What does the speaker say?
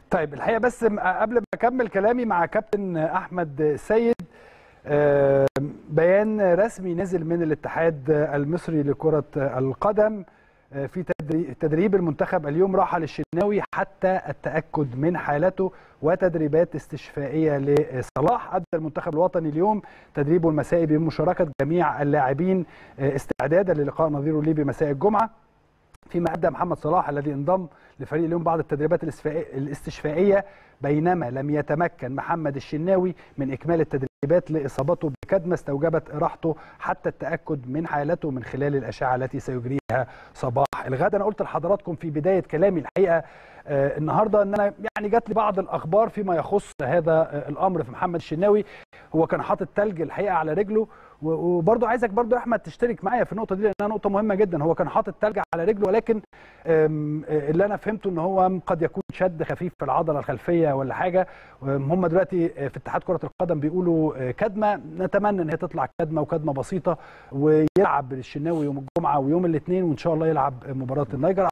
طيب الحقيقه بس م- قبل ما اكمل كلامي مع كابتن احمد سيد آه، بيان رسمي نزل من الاتحاد المصري لكره القدم آه، في تدري- تدريب المنتخب اليوم راحه للشناوي حتى التاكد من حالته وتدريبات استشفائيه لصلاح ادى المنتخب الوطني اليوم تدريبه المسائي بمشاركه جميع اللاعبين آه، استعدادا للقاء نظيره الليبي مساء الجمعه فيما ادى محمد صلاح الذي انضم لفريق اليوم بعض التدريبات الاستشفائية- الاستشفائيه بينما لم يتمكن محمد الشناوي من اكمال التدريبات لاصابته بكدمه استوجبت راحته حتى التاكد من حالته من خلال الاشعه التي سيجريها صباح الغد انا قلت لحضراتكم في بدايه كلامي الحقيقه آه النهارده ان انا يعني جات لي بعض الاخبار فيما يخص هذا آه الامر في محمد الشناوي هو كان حاطط تلج الحقيقه على رجله و- وبرضه عايزك برضه يا احمد تشترك معايا في النقطه دي لانها نقطه مهمه جدا هو كان حاطط تلج على رجله ولكن أم، اللي انا فهمته ان هو قد يكون شد خفيف في العضله الخلفيه ولا حاجه أم، هم دلوقتي في اتحاد كره القدم بيقولوا كدمه نتمنى ان هي تطلع كدمه وكدمه بسيطه ويلعب الشناوي يوم الجمعه ويوم الاثنين وان شاء الله يلعب مباراه النيجر